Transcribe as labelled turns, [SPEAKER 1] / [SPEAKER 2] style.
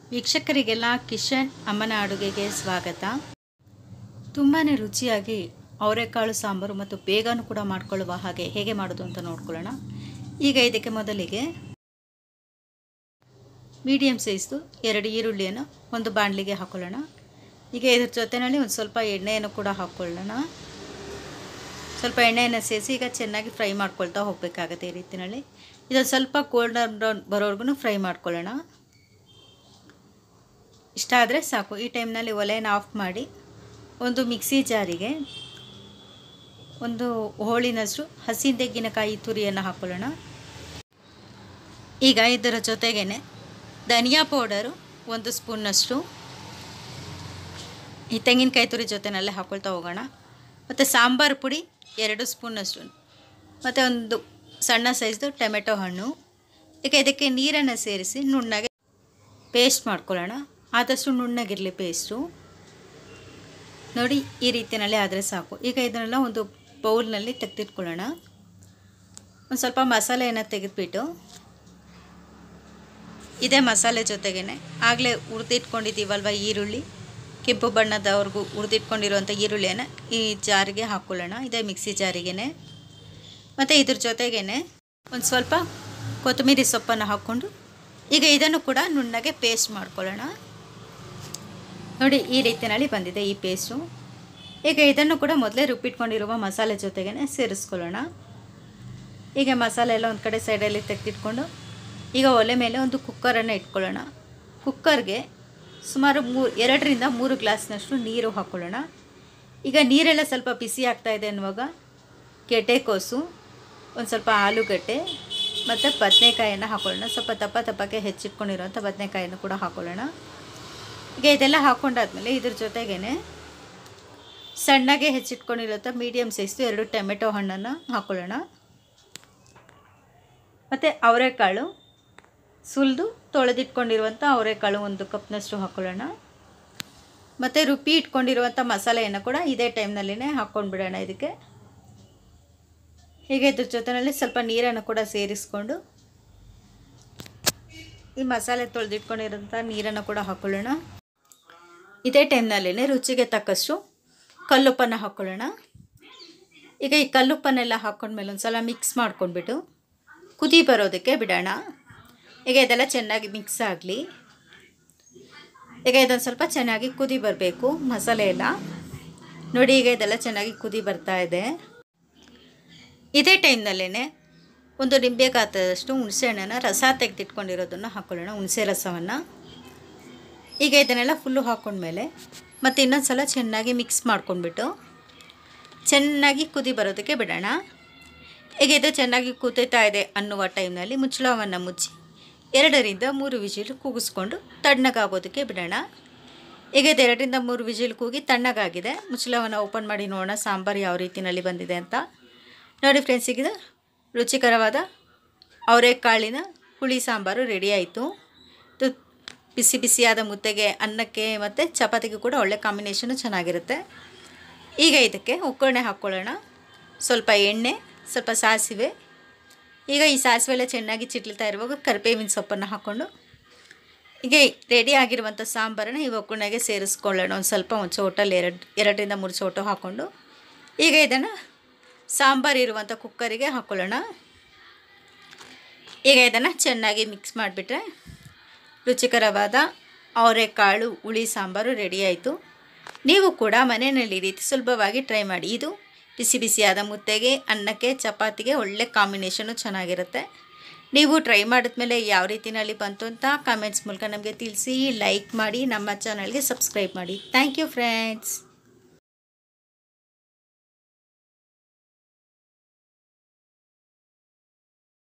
[SPEAKER 1] ವೀಕ್ಷಕರಿಗೆಲ್ಲ ಕಿಶನ್ ಅಮ್ಮನ ಅಡುಗೆಗೆ ಸ್ವಾಗತ ತುಂಬಾ ರುಚಿಯಾಗಿ ಅವರೆಕಾಳು ಸಾಂಬಾರು ಮತ್ತು ಬೇಗನೂ ಕೂಡ ಮಾಡ್ಕೊಳ್ಳುವ ಹಾಗೆ ಹೇಗೆ ಮಾಡೋದು ಅಂತ ನೋಡ್ಕೊಳ್ಳೋಣ ಈಗ ಇದಕ್ಕೆ ಮೊದಲಿಗೆ ಮೀಡಿಯಮ್ ಸೈಜ್ದು ಎರಡು ಈರುಳ್ಳಿಯನ್ನು ಒಂದು ಬಾಣಲಿಗೆ ಹಾಕೊಳ್ಳೋಣ ಈಗ ಇದ್ರ ಜೊತೆಯಲ್ಲಿ ಒಂದು ಸ್ವಲ್ಪ ಎಣ್ಣೆಯನ್ನು ಕೂಡ ಹಾಕ್ಕೊಳ್ಳೋಣ ಸ್ವಲ್ಪ ಎಣ್ಣೆಯನ್ನು ಸೇರಿಸಿ ಈಗ ಚೆನ್ನಾಗಿ ಫ್ರೈ ಮಾಡ್ಕೊಳ್ತಾ ಹೋಗಬೇಕಾಗತ್ತೆ ಈ ರೀತಿಯಲ್ಲಿ ಇದೊಂದು ಸ್ವಲ್ಪ ಗೋಲ್ಡನ್ ಬ್ರೌನ್ ಬರೋವರೆಗೂ ಫ್ರೈ ಮಾಡ್ಕೊಳ್ಳೋಣ ಇಷ್ಟ ಆದರೆ ಸಾಕು ಈ ಟೈಮ್ನಲ್ಲಿ ಒಲೆಯನ್ನು ಆಫ್ ಮಾಡಿ ಒಂದು ಮಿಕ್ಸಿ ಜಾರಿಗೆ ಒಂದು ಹೋಳಿನಷ್ಟು ಹಸಿ ತೆಂಗಿನಕಾಯಿ ತುರಿಯನ್ನು ಹಾಕ್ಕೊಳ್ಳೋಣ ಈಗ ಇದರ ಜೊತೆಗೇ ಧನಿಯಾ ಪೌಡರು ಒಂದು ಸ್ಪೂನ್ನಷ್ಟು ಈ ತೆಂಗಿನಕಾಯಿ ತುರಿ ಜೊತೆನಲ್ಲೇ ಹಾಕ್ಕೊಳ್ತಾ ಹೋಗೋಣ ಮತ್ತು ಸಾಂಬಾರು ಪುಡಿ ಎರಡು ಸ್ಪೂನಷ್ಟು ಮತ್ತು ಒಂದು ಸಣ್ಣ ಸೈಜ್ದು ಟೊಮೆಟೊ ಹಣ್ಣು ಈಗ ಇದಕ್ಕೆ ನೀರನ್ನು ಸೇರಿಸಿ ನುಣ್ಣಗೆ ಪೇಸ್ಟ್ ಮಾಡ್ಕೊಳ್ಳೋಣ ಆದಷ್ಟು ನುಣ್ಣಗಿರಲಿ ಪೇಸ್ಟು ನೋಡಿ ಈ ರೀತಿಯಲ್ಲಿ ಆದರೆ ಸಾಕು ಈಗ ಇದನ್ನೆಲ್ಲ ಒಂದು ಬೌಲ್ನಲ್ಲಿ ತೆಗೆದಿಟ್ಕೊಳ್ಳೋಣ ಒಂದು ಸ್ವಲ್ಪ ಮಸಾಲೆಯನ್ನು ತೆಗೆದುಬಿಟ್ಟು ಇದೇ ಮಸಾಲೆ ಜೊತೆಗೇ ಆಗಲೇ ಹುರಿದಿಟ್ಕೊಂಡಿದ್ದೀವಲ್ವ ಈರುಳ್ಳಿ ಕೆಂಪು ಬಣ್ಣದವ್ರಿಗೂ ಹುರಿದಿಟ್ಕೊಂಡಿರುವಂಥ ಈರುಳ್ಳಿಯನ್ನು ಈ ಜಾರಿಗೆ ಹಾಕ್ಕೊಳ್ಳೋಣ ಇದೇ ಮಿಕ್ಸಿ ಜಾರಿಗೇ ಮತ್ತು ಇದ್ರ ಜೊತೆಗೇ ಒಂದು ಸ್ವಲ್ಪ ಕೊತ್ತಂಬರಿ ಸೊಪ್ಪನ್ನು ಹಾಕ್ಕೊಂಡು ಈಗ ಇದನ್ನು ಕೂಡ ನುಣ್ಣಗೆ ಪೇಸ್ಟ್ ಮಾಡ್ಕೊಳ್ಳೋಣ ನೋಡಿ ಈ ರೀತಿಯಲ್ಲಿ ಬಂದಿದೆ ಈ ಪೇಸ್ಟು ಈಗ ಇದನ್ನು ಕೂಡ ಮೊದಲೇ ರುಬ್ಬಿಟ್ಕೊಂಡಿರುವ ಮಸಾಲೆ ಜೊತೆಗೇ ಸೇರಿಸ್ಕೊಳ್ಳೋಣ ಈಗ ಮಸಾಲೆ ಎಲ್ಲ ಒಂದು ಕಡೆ ಸೈಡಲ್ಲಿ ತೆಗೆದಿಟ್ಕೊಂಡು ಈಗ ಒಲೆ ಮೇಲೆ ಒಂದು ಕುಕ್ಕರನ್ನು ಇಟ್ಕೊಳ್ಳೋಣ ಕುಕ್ಕರ್ಗೆ ಸುಮಾರು ಮೂರು ಎರಡರಿಂದ ಮೂರು ಗ್ಲಾಸ್ನಷ್ಟು ನೀರು ಹಾಕ್ಕೊಳ್ಳೋಣ ಈಗ ನೀರೆಲ್ಲ ಸ್ವಲ್ಪ ಬಿಸಿ ಆಗ್ತಾಯಿದೆ ಅನ್ನುವಾಗ ಗೆಡ್ಡೆಕೋಸು ಒಂದು ಸ್ವಲ್ಪ ಆಲೂಗಡ್ಡೆ ಮತ್ತು ಬದನೆಕಾಯನ್ನು ಹಾಕ್ಕೊಳ್ಳೋಣ ಸ್ವಲ್ಪ ದಪ್ಪ ದಪ್ಪಕ್ಕೆ ಹೆಚ್ಚಿಟ್ಕೊಂಡಿರೋಂಥ ಬದನೆಕಾಯನ್ನು ಕೂಡ ಹಾಕ್ಕೊಳ್ಳೋಣ ಈಗ ಇದೆಲ್ಲ ಹಾಕ್ಕೊಂಡಾದ್ಮೇಲೆ ಇದ್ರ ಜೊತೆಗೇ ಸಣ್ಣಗೆ ಹೆಚ್ಚಿಟ್ಕೊಂಡಿರೋಂಥ ಮೀಡಿಯಮ್ ಸೈಜ್ದು ಎರಡು ಟೊಮೆಟೊ ಹಣ್ಣನ್ನು ಹಾಕ್ಕೊಳ್ಳೋಣ ಮತ್ತು ಅವರೆಕಾಳು ಸುಲಿದು ತೊಳೆದಿಟ್ಕೊಂಡಿರುವಂಥ ಅವರೆಕಾಳು ಒಂದು ಕಪ್ನಷ್ಟು ಹಾಕ್ಕೊಳ್ಳೋಣ ಮತ್ತು ರುಬ್ಬಿ ಇಟ್ಕೊಂಡಿರುವಂಥ ಮಸಾಲೆಯನ್ನು ಕೂಡ ಇದೇ ಟೈಮ್ನಲ್ಲಿನೇ ಹಾಕ್ಕೊಂಡು ಬಿಡೋಣ ಇದಕ್ಕೆ ಹೀಗೆ ಇದ್ರ ಜೊತೆಯಲ್ಲಿ ಸ್ವಲ್ಪ ನೀರನ್ನು ಕೂಡ ಸೇರಿಸ್ಕೊಂಡು ಈ ಮಸಾಲೆ ತೊಳೆದಿಟ್ಕೊಂಡಿರೋಂಥ ನೀರನ್ನು ಕೂಡ ಹಾಕ್ಕೊಳ್ಳೋಣ ಇದೇ ಟೈಮ್ನಲ್ಲೇ ರುಚಿಗೆ ತಕ್ಕಷ್ಟು ಕಲ್ಲುಪ್ಪನ್ನು ಹಾಕ್ಕೊಳ್ಳೋಣ ಈಗ ಈ ಕಲ್ಲುಪ್ಪನ್ನೆಲ್ಲ ಹಾಕ್ಕೊಂಡ್ಮೇಲೆ ಒಂದು ಸಲ ಮಿಕ್ಸ್ ಮಾಡ್ಕೊಂಡ್ಬಿಟ್ಟು ಕುದಿ ಬರೋದಕ್ಕೆ ಬಿಡೋಣ ಈಗ ಇದೆಲ್ಲ ಚೆನ್ನಾಗಿ ಮಿಕ್ಸ್ ಆಗಲಿ ಈಗ ಇದೊಂದು ಸ್ವಲ್ಪ ಚೆನ್ನಾಗಿ ಕುದಿ ಬರಬೇಕು ಮಸಾಲೆ ಎಲ್ಲ ನೋಡಿ ಈಗ ಇದೆಲ್ಲ ಚೆನ್ನಾಗಿ ಕುದಿ ಬರ್ತಾ ಇದೆ ಇದೇ ಟೈಮ್ನಲ್ಲೇ ಒಂದು ನಿಂಬೆ ಗಾತ್ರದಷ್ಟು ಹುಣಸೆಹಣ್ಣನ್ನು ರಸ ತೆಗೆದಿಟ್ಕೊಂಡಿರೋದನ್ನು ಹಾಕ್ಕೊಳ್ಳೋಣ ಹುಣಸೆ ರಸವನ್ನು ಈಗ ಇದನ್ನೆಲ್ಲ ಫುಲ್ಲು ಹಾಕ್ಕೊಂಡ್ಮೇಲೆ ಮತ್ತು ಇನ್ನೊಂದು ಸಲ ಚೆನ್ನಾಗಿ ಮಿಕ್ಸ್ ಮಾಡ್ಕೊಂಡ್ಬಿಟ್ಟು ಚೆನ್ನಾಗಿ ಕುದಿ ಬರೋದಕ್ಕೆ ಬಿಡೋಣ ಈಗ ಇದು ಚೆನ್ನಾಗಿ ಕುದೀತಾ ಇದೆ ಅನ್ನುವ ಟೈಮ್ನಲ್ಲಿ ಮುಚ್ಚಳವನ್ನು ಮುಚ್ಚಿ ಎರಡರಿಂದ ಮೂರು ವಿಜಿಲ್ ಕೂಗಿಸ್ಕೊಂಡು ತಣ್ಣಗಾಗೋದಕ್ಕೆ ಬಿಡೋಣ ಈಗ ಇದು ಎರಡರಿಂದ ಮೂರು ವಿಜಿಲ್ ಕೂಗಿ ತಣ್ಣಗಾಗಿದೆ ಮುಚ್ಚಳವನ್ನು ಓಪನ್ ಮಾಡಿ ನೋಡೋಣ ಸಾಂಬಾರು ಯಾವ ರೀತಿಯಲ್ಲಿ ಬಂದಿದೆ ಅಂತ ನೋಡಿ ಫ್ರೆಂಡ್ಸ್ ಈಗ ರುಚಿಕರವಾದ ಅವರೆಕಾಳಿನ ಹುಳಿ ಸಾಂಬಾರು ರೆಡಿ ಆಯಿತು ಇದು ಬಿಸಿ ಬಿಸಿಯಾದ ಮುದ್ದೆಗೆ ಅನ್ನಕ್ಕೆ ಮತ್ತು ಚಪಾತಿಗೆ ಕೂಡ ಒಳ್ಳೆ ಕಾಂಬಿನೇಷನು ಚೆನ್ನಾಗಿರುತ್ತೆ ಈಗ ಇದಕ್ಕೆ ಒಗ್ಗರಣೆ ಹಾಕ್ಕೊಳ್ಳೋಣ ಸ್ವಲ್ಪ ಎಣ್ಣೆ ಸ್ವಲ್ಪ ಸಾಸಿವೆ ಈಗ ಈ ಸಾಸಿವೆ ಎಲ್ಲ ಚೆನ್ನಾಗಿ ಚಿಟ್ಲಿತಾ ಇರುವಾಗ ಕರಿಬೇವಿನ ಸೊಪ್ಪನ್ನು ಹಾಕ್ಕೊಂಡು ಈಗ ರೆಡಿ ಆಗಿರುವಂಥ ಸಾಂಬಾರನ್ನು ಈ ಒಗ್ಗರಣೆಗೆ ಸೇರಿಸ್ಕೊಳ್ಳೋಣ ಒಂದು ಸ್ವಲ್ಪ ಒಂದು ಚೋಟಲ್ಲಿ ಎರಡು ಎರಡರಿಂದ ಮೂರು ಚೋಟು ಹಾಕ್ಕೊಂಡು ಈಗ ಇದನ್ನು ಸಾಂಬಾರು ಇರುವಂಥ ಕುಕ್ಕರಿಗೆ ಹಾಕ್ಕೊಳ್ಳೋಣ ಈಗ ಇದನ್ನು ಚೆನ್ನಾಗಿ ಮಿಕ್ಸ್ ಮಾಡಿಬಿಟ್ರೆ ರುಚಿಕರವಾದ ಅವರೆಕಾಳು ಹುಳಿ ಸಾಂಬಾರು ರೆಡಿ ಆಯಿತು ನೀವು ಕೂಡ ಮನೆಯಲ್ಲಿ ಈ ರೀತಿ ಸುಲಭವಾಗಿ ಟ್ರೈ ಮಾಡಿ ಇದು ಬಿಸಿ ಬಿಸಿಯಾದ ಮುದ್ದೆಗೆ ಅನ್ನಕ್ಕೆ ಚಪಾತಿಗೆ ಒಳ್ಳೆ ಕಾಂಬಿನೇಷನು ಚೆನ್ನಾಗಿರುತ್ತೆ ನೀವು ಟ್ರೈ ಮಾಡಿದ್ಮೇಲೆ ಯಾವ ರೀತಿಯಲ್ಲಿ ಬಂತು ಅಂತ ಕಾಮೆಂಟ್ಸ್ ಮೂಲಕ ನಮಗೆ ತಿಳಿಸಿ ಲೈಕ್ ಮಾಡಿ ನಮ್ಮ ಚಾನಲ್ಗೆ ಸಬ್ಸ್ಕ್ರೈಬ್ ಮಾಡಿ ಥ್ಯಾಂಕ್ ಯು ಫ್ರೆಂಡ್ಸ್